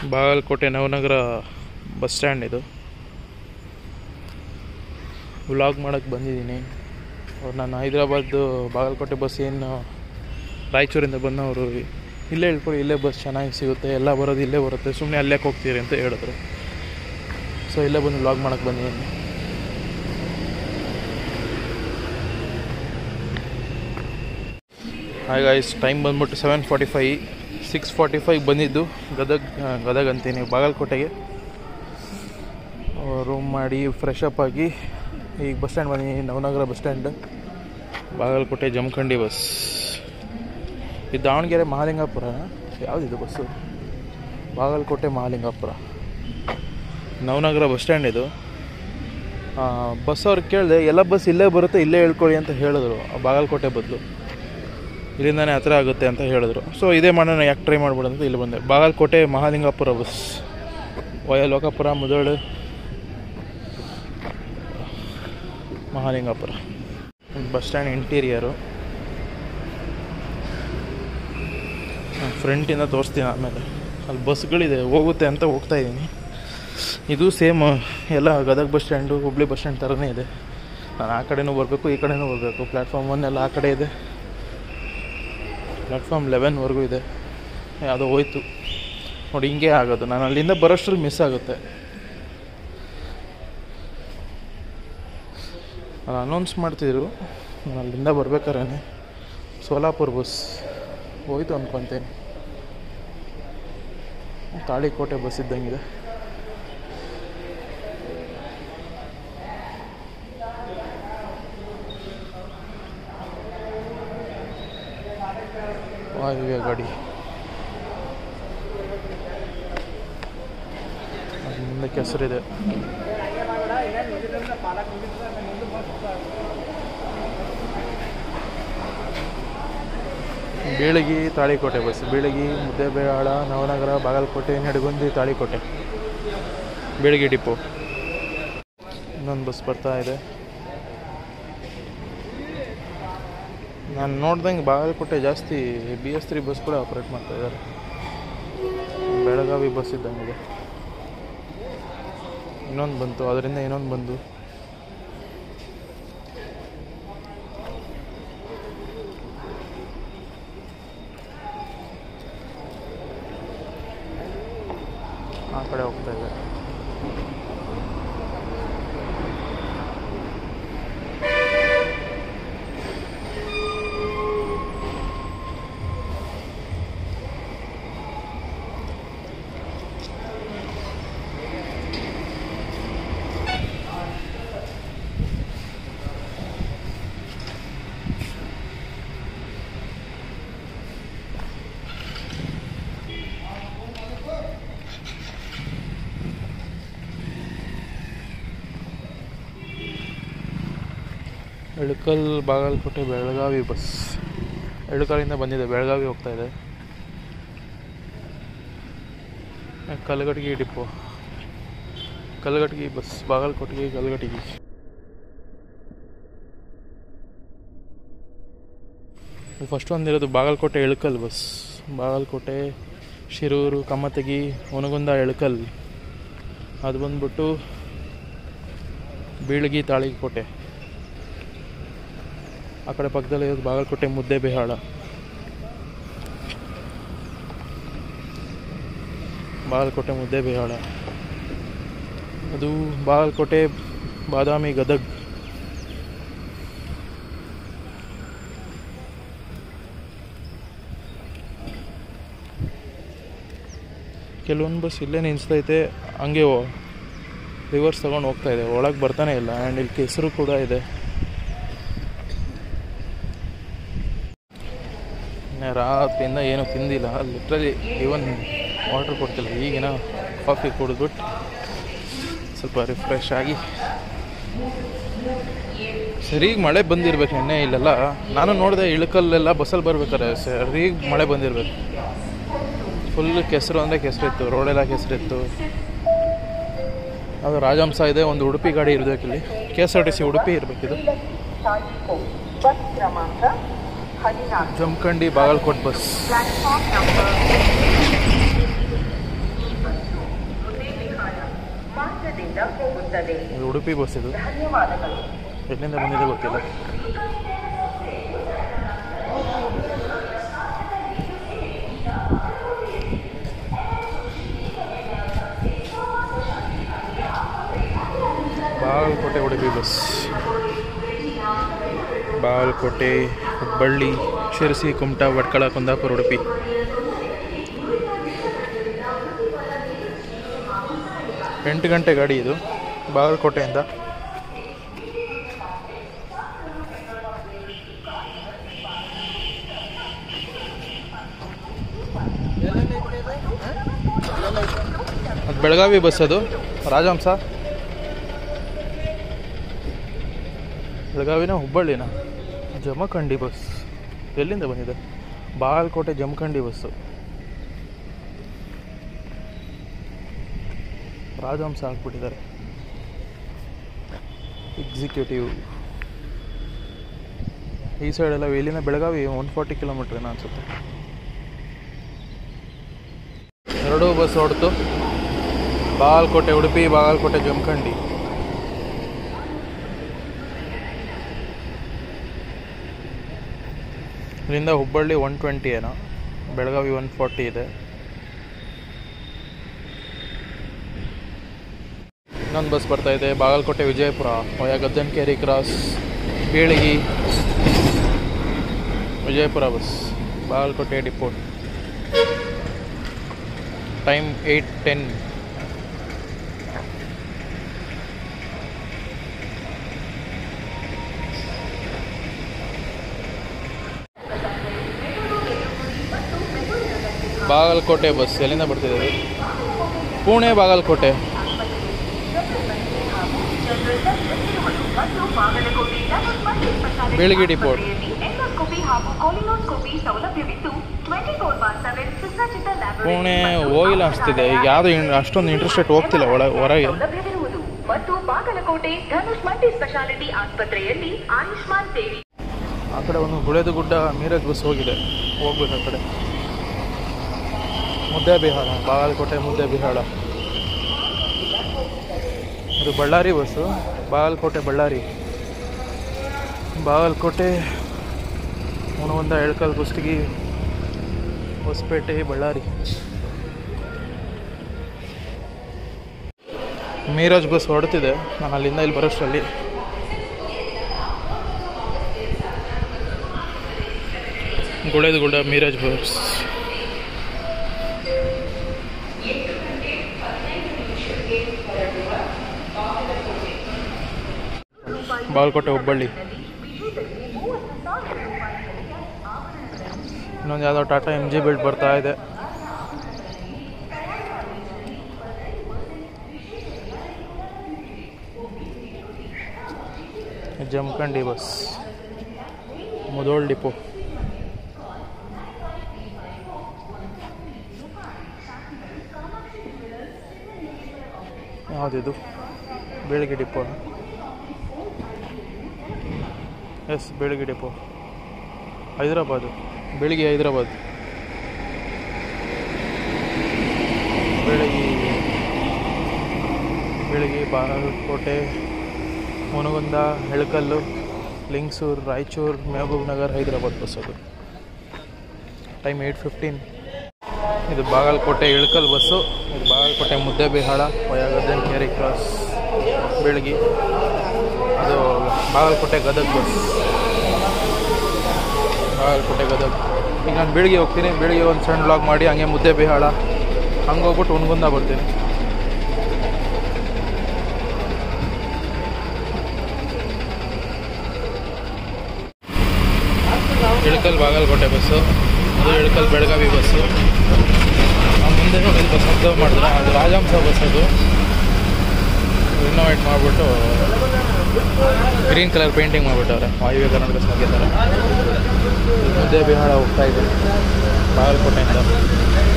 Bagalkot Navanagar bus stand ಇದು vlog ಮಾಡೋಕ್ಕೆ ಬಂದಿದ್ದೀನಿ ಅವ್ರು ನಾನು ಹೈದ್ರಾಬಾದ್ ಬಾಗಲಕೋಟೆ ಬಸ್ ಏನು ರಾಯಚೂರಿಂದ ಬಂದವರು ಇಲ್ಲೇ ಇಳ್ಕೊಳ್ಳಿ ಇಲ್ಲೇ ಬಸ್ ಚೆನ್ನಾಗಿ ಸಿಗುತ್ತೆ ಎಲ್ಲ ಬರೋದು ಇಲ್ಲೇ ಬರುತ್ತೆ ಸುಮ್ಮನೆ ಅಲ್ಲೇ ಹೋಗ್ತೀರಿ ಅಂತ ಹೇಳಿದ್ರು ಸೊ ಇಲ್ಲೇ ಬಂದು ವ್ಲಾಗ್ ಮಾಡೋಕ್ಕೆ ಬಂದಿದ್ದೀನಿ ಹಾಯ್ ಗಾಯ್ಸ್ ಟೈಮ್ ಬಂದ್ಬಿಟ್ಟು seven forty five six forty five ಬಂದಿದ್ದು ಗದಗ್ ಆ, ಗದಗ್ ಅಂತೀನಿ ಬಾಗಲಕೋಟೆಗೆ ರೂಮ್ ಮಾಡಿ ಫ್ರೆಶ್ ಅಪ್ ಆಗಿ ಈಗ ಬಸ್ ಸ್ಟ್ಯಾಂಡ್ ಬಂದಿದ್ದೀನಿ Navanagar bus stand Bagalkot Jamkhandi bus ಇದು ದಾವಣಗೆರೆ ಮಹಾಲಿಂಗಾಪುರ ಯಾವುದಿದು bus Bagalkot Mahalingapur Navanagar bus stand ಇದು ಬಸ್ ಅವ್ರಿಗೆ ಕೇಳಿದೆ ಎಲ್ಲ ಬಸ್ ಇಲ್ಲೇ ಬರುತ್ತೆ ಇಲ್ಲೇ ಹೇಳ್ಕೊಳ್ಳಿ ಅಂತ ಹೇಳಿದ್ರು ಆ ಬಾಗಲಕೋಟೆ ಬದಲು ಇಲ್ಲಿಂದಾನೇ ಹತ್ರ ಆಗುತ್ತೆ ಅಂತ ಹೇಳಿದ್ರು ಸೊ ಇದೇ ಮಾಡೋಣ ಯಾಕೆ ಟ್ರೈ ಮಾಡ್ಬೋದು ಅಂತ ಇಲ್ಲಿ ಬಂದೆ Bagalkot Mahalingapur bus via Lokapur Mudhol Mahalingapur bus stand interior ಫ್ರಂಟಿಂದ ತೋರಿಸ್ತೀನಿ ಆಮೇಲೆ ಅಲ್ಲಿ ಬಸ್ಗಳಿದೆ ಹೋಗುತ್ತೆ ಅಂತ ಹೋಗ್ತಾ ಇದ್ದೀನಿ ಇದು ಸೇಮ್ ಎಲ್ಲ Gadag bus stand Hubli bus stand ಥರನೇ ಇದೆ ನಾನು ಆ ಕಡೆನೂ ಬರಬೇಕು ಈ ಕಡೆನೂ ಬರಬೇಕು ಪ್ಲ್ಯಾಟ್ಫಾರ್ಮ್ ಒನ್ ಎಲ್ಲ ಆ ಕಡೆ ಇದೆ ಪ್ಲ್ಯಾಟ್ಫಾರ್ಮ್ ಲೆವೆನ್ವರೆಗೂ ಇದೆ ಅದು ಹೋಯ್ತು ನೋಡಿ ಹಿಂಗೆ ಆಗೋದು ನಾನು ಅಲ್ಲಿಂದ ಬರೋಷ್ಟ್ರಲ್ಲಿ ಮಿಸ್ ಆಗುತ್ತೆ ನಾನು ಅನೌನ್ಸ್ ಮಾಡ್ತಿದ್ರು ನಾನು ಅಲ್ಲಿಂದ ಬರ್ಬೇಕಾದ್ರೆ ಸೋಲಾಪುರ ಬಸ್ ಹೋಯ್ತು ಅಂದ್ಕೊತೇನೆ ತಾಳಿಕೋಟೆ ಬಸ್ ಇದ್ದಂಗಿದೆ ವಾಯುವ್ಯ ಗಾಡಿ ಅದ್ರ ಮುಂದೆ ಕೆಸರಿದೆ ಬೀಳಗಿ ತಾಳಿಕೋಟೆ ಬಸ್ ಬೀಳಗಿ ಮುದ್ದೇಬೇಳ ನವನಗರ ಬಾಗಲಕೋಟೆ ನಡಗುಂದಿ ತಾಳಿಕೋಟೆ ಬೀಳಗಿ ಡಿಪೋ ಇನ್ನೊಂದು ಬಸ್ ಬರ್ತಾ ಇದೆ ನಾನು ನೋಡ್ದಂಗೆ ಬಾಗಲಕೋಟೆ ಜಾಸ್ತಿ ಬಿ ಎಸ್ ತ್ರೀ ಬಸ್ ಕೂಡ ಆಪ್ರೇಟ್ ಮಾಡ್ತಾ ಇದ್ದಾರೆ ಬೆಳಗಾವಿ ಬಸ್ ಇದ್ದಂಗಿದೆ ಇನ್ನೊಂದು ಬಂತು ಅದರಿಂದ ಇನ್ನೊಂದು ಬಂದು ಆ ಕಡೆ ಹೋಗ್ತಾ ಇದೆ ಎಳಕಲ್ ಬಾಗಲಕೋಟೆ ಬೆಳಗಾವಿ ಬಸ್ ಎಳಕಲ್ಲಿಂದ ಬಂದಿದೆ ಬೆಳಗಾವಿ ಹೋಗ್ತಾ ಇದೆ ಕಲಗಟಗಿ ಡಿಪೋ ಕಲಗಟಗಿ ಬಸ್ ಬಾಗಲಕೋಟೆಗೆ ಕಲಗಟಗಿ ಫಸ್ಟ್ ಒಂದಿರೋದು ಬಾಗಲಕೋಟೆ ಎಳಕಲ್ ಬಸ್ ಬಾಗಲಕೋಟೆ ಶಿರೂರು ಕಮ್ಮತಗಿ ಒನಗುಂದ ಎಳಕಲ್ ಅದು ಬಂದ್ಬಿಟ್ಟು ಬೀಳಗಿ ತಾಳಿಕೋಟೆ ಆ ಕಡೆ ಪಕ್ಕದಲ್ಲಿ ಇರೋದು ಬಾಗಲಕೋಟೆ ಮುದ್ದೆ ಬಿಹಾಳ ಬಾಗಲಕೋಟೆ ಮುದ್ದೆ ಬಿಹಾಳ ಅದು ಬಾಗಲಕೋಟೆ ಬಾದಾಮಿ ಗದಗ್ ಕೆಲವೊಂದು ಬಸ್ ಇಲ್ಲೇ ನಿಲ್ಲಿಸ್ತೈತೆ ಹಂಗೆ ರಿವರ್ಸ್ ತೊಗೊಂಡು ಹೋಗ್ತಾ ಇದೆ ಒಳಗೆ ಬರ್ತಾನೆ ಇಲ್ಲ ಆ್ಯಂಡ್ ಇಲ್ಲಿ ಕೆಸರು ಕೂಡ ಇದೆ ಇನ್ನು ರಾತ್ರಿಯಿಂದ ಏನೂ ತಿಂದಿಲ್ಲ ಲಿಟ್ರಲಿ ಈವನ್ ವಾಟರ್ ಕೊಡ್ತಿಲ್ಲ ಈಗಿನ ಕಾಫಿ ಕುಡಿದ್ಬಿಟ್ಟು ಸ್ವಲ್ಪ ರಿಫ್ರೆಶ್ ಆಗಿ ಸರಿಗೆ ಮಳೆ ಬಂದಿರ್ಬೇಕು ನೆನ್ನೆ ಇಲ್ಲೆಲ್ಲ ನಾನು ನೋಡಿದೆ ಇಳಕಲ್ಲೆಲ್ಲ ಬಸ್ಸಲ್ಲಿ ಬರ್ಬೇಕಾರೆ ಸರಿಗೆ ಮಳೆ ಬಂದಿರ್ಬೇಕು ಫುಲ್ ಕೆಸರು ಅಂದರೆ ಕೆಸರಿತ್ತು ರೋಡೆಲ್ಲ ಕೆಸರಿತ್ತು ಅದು ರಾಜಹಂಸ ಇದೆ ಒಂದು ಉಡುಪಿ ಗಾಡಿ ಇರಬೇಕಿಲ್ಲಿ K S R T C Udupi ಇರಬೇಕಿದು बस क्रमांक Harinath Jamkhandi Bagalkot bus platform number ಮಾರ್ಗದಿಂದ ಹೋಗುತ್ತದೆ ಇದು ಉಡುಪಿ ಬಸ್ ಇದು ಧನ್ಯವಾದಗಳು ಎಲ್ಲಿಂದ ಬಂದಿದೆ ಗೊತ್ತಿಲ್ಲ ಬಾಗಲಕೋಟೆ ಉಡುಪಿ ಬಸ್ ಬಾಗಲಕೋಟೆ ಹುಬ್ಬಳ್ಳಿ ಶಿರಸಿ ಕುಮಟಾ ಭಟ್ಕಳ ಕುಂದಾಪುರ ಉಡುಪಿ ಎಂಟು ಗಂಟೆ ಗಾಡಿ ಇದು ಬಾಗಲಕೋಟೆಯಿಂದ ಅದು ಬೆಳಗಾವಿ ಬಸ್ ಅದು ರಾಜಹಂಸ ಬೆಳಗಾವಿನ ಹುಬ್ಬಳ್ಳಿನ ಜಮಖಂಡಿ ಬಸ್ ಎಲ್ಲಿಂದ ಬಂದಿದೆ ಬಾಗಲಕೋಟೆ ಜಮಖಂಡಿ ಬಸ್ಸು ರಾಜಹಂಸ ಹಾಕ್ಬಿಟ್ಟಿದ್ದಾರೆ ಎಕ್ಸಿಕ್ಯೂಟಿವ್ ಈ ಸೈಡೆಲ್ಲ ಇಲ್ಲಿಂದ ಬೆಳಗಾವಿ ಒನ್ ಫಾರ್ಟಿ ಕಿಲೋಮೀಟ್ರ್ ಏನೋ ಅನ್ಸುತ್ತೆ ಎರಡೂ ಬಸ್ ಹೊಡ್ತು ಬಾಗಲಕೋಟೆ ಉಡುಪಿ ಬಾಗಲಕೋಟೆ ಜಮಖಂಡಿ ಇಲ್ಲಿಂದ ಹುಬ್ಬಳ್ಳಿ ಒನ್ ಟ್ವೆಂಟಿ ಏನೋ ಬೆಳಗಾವಿ ಒನ್ ಫಾರ್ಟಿ ಇದೆ ಇನ್ನೊಂದು ಬಸ್ ಬರ್ತಾ ಇದೆ Bagalkot Vijayapura via Gaddanakeri cross Bilagi Vijayapura bus Bagalkot depot time eight ten Bagalkot bus ಎಲ್ಲಿಂದ ಬರ್ತಿದೆ ಇದು? ಪುಣೆ ಬಾಗಲಕೋಟೆ ಬೀಳಗಿ ಡಿಪೋಟ್ ಎಂಡೋಸ್ಕೋಪಿ ಹಾಗೂ ಕೋಲಿನೋಸ್ಕೋಪಿ ಸೌಲಭ್ಯವಿದ್ದು ಟ್ವೆಂಟಿ ಫೋರ್ ಬಾರ್ ಸೆವೆನ್ ಸುಸಜ್ಜಿತ ಪುಣೆ ಹೋಗಿಲ್ಲ ಅನಿಸ್ತಿದೆ ಈಗ ಯಾವುದು ಅಷ್ಟೊಂದು ಇಂಟ್ರೆಸ್ಟೆಡ್ ಹೋಗ್ತಿಲ್ಲ ಒಳ ಹೊರಗೆ ಸೌಲಭ್ಯವಿರುವುದು ಮತ್ತು ಬಾಗಲಕೋಟೆ ಧನುಷ್ ಮಲ್ಟಿ ಸ್ಪೆಷಾಲಿಟಿ ಆಸ್ಪತ್ರೆಯಲ್ಲಿ ಆಯುಷ್ಮಾನ್ ಸೇವೆ ಆ ಕಡೆ ಒಂದು ಗುಳೆದು ಗುಡ್ಡ ಮೀರಜ್ ಬಸ್ ಹೋಗಿದೆ ಹೋಗ್ಬೇಕು ಆ ಕಡೆ ಮುದ್ದೆ ಬಿಹಾಳ ಬಾಗಲಕೋಟೆ ಮುದ್ದೆ ಬಿಹಾಳ ಇದು ಬಳ್ಳಾರಿ ಬಸ್ಸು ಬಾಗಲಕೋಟೆ ಬಳ್ಳಾರಿ ಬಾಗಲಕೋಟೆ ಹುಣವಂದ ಎಳ್ಕಲ್ ಕುಷ್ಟಗಿ ಹೊಸಪೇಟೆ ಬಳ್ಳಾರಿ ಮೀರಾಜ್ ಬಸ್ ಹೊಡ್ತಿದೆ ನಾನು ಅಲ್ಲಿಂದ ಇಲ್ಲಿ ಬರೋಷ್ಟರಲ್ಲಿ ಗುಳೆದು ಗುಡ್ಡ ಮೀರಾಜ್ ಬಸ್ ಬಾಗಲಕೋಟೆ ಹುಬ್ಬಳ್ಳಿ ಇನ್ನೊಂದು ಯಾವುದೋ ಟಾಟಾ ಎಮ್ ಜಿ ಬಿಲ್ಡ್ ಬರ್ತಾ ಇದೆ ಜಮಖಂಡಿ ಬಸ್ ಮುದೋಳ್ ಡಿಪೋ ಯಾವುದಿದು ಬೇಳಿಗೆ ಡಿಪೋ ಎಸ್ ಬೇಳಿಗೆ ಡಿಪೋ ಹೈದರಾಬಾದು ಬೆಳಿಗ್ಗೆ ಹೈದರಾಬಾದ್ ಬೆಳಗ್ಗೆ ಬೆಳಗ್ಗೆ ಬಾಗಲಕೋಟೆ ಮುನಗುಂದ ಎಳಕಲ್ಲು ಲಿಂಗ್ಸೂರು ರಾಯಚೂರು ಮೆಹಬೂಬ್ ನಗರ್ ಹೈದರಾಬಾದ್ ಬಸ್ ಅದು ಟೈಮ್ ಏಯ್ಟ್ ಫಿಫ್ಟೀನ್ ಇದು ಬಾಗಲಕೋಟೆ ಇಳಕಲ್ ಬಸ್ಸು ಇದು ಬಾಗಲಕೋಟೆ ಮುದ್ದೆಬಿಹಾಳ ವಯಾಗದ್ದನ್ ಕೆರೆ ಕ್ರಾಸ್ ಬೆಳಗ್ಗೆ ಅದು ಬಾಗಲಕೋಟೆ ಗದಗ್ ಬಸ್ ಬಾಗಲಕೋಟೆ ಗದಗ್ ಈಗ ನಾನು ಬೆಳಿಗ್ಗೆ ಹೋಗ್ತೀನಿ ಬೆಳಿಗ್ಗೆ ಒಂದು ಸಣ್ಣ ವ್ಲಾಗ್ ಮಾಡಿ ಹಂಗೆ ಮುದ್ದೆ ಬಿಹಾಳ ಹಂಗೆ ಹೋಗ್ಬಿಟ್ಟು ಉಣ್ಗುಂದ ಬರ್ತೀನಿ ಇಳಕಲ್ ಬಾಗಲಕೋಟೆ ಬಸ್ಸು ಅದು ಇಳಕಲ್ ಬೆಳಗಾವಿ ಬಸ್ಸು ಆ ಮುಂದೆ ಒಂದು ಬಸ್ ಅಬ್ಸರ್ವ್ ಮಾಡಿದ್ರೆ ಅದು ರಾಜಹಂಸ ಬಸ್ ಅದು ರಿನೋವೇಟ್ ಮಾಡಿಬಿಟ್ಟು ಗ್ರೀನ್ ಕಲರ್ ಪೇಂಟಿಂಗ್ ಮಾಡಿಬಿಟ್ಟವ್ರೆ ವಾಯುವ್ಯ ಕರ್ನಾಟಕ ಸಂಗೀತರ ಮುದ್ದೆ ಬಿಹಾಳ ಹೋಗ್ತಾ ಇದೆ ಬಾಗಲಕೋಟೆಯಿಂದ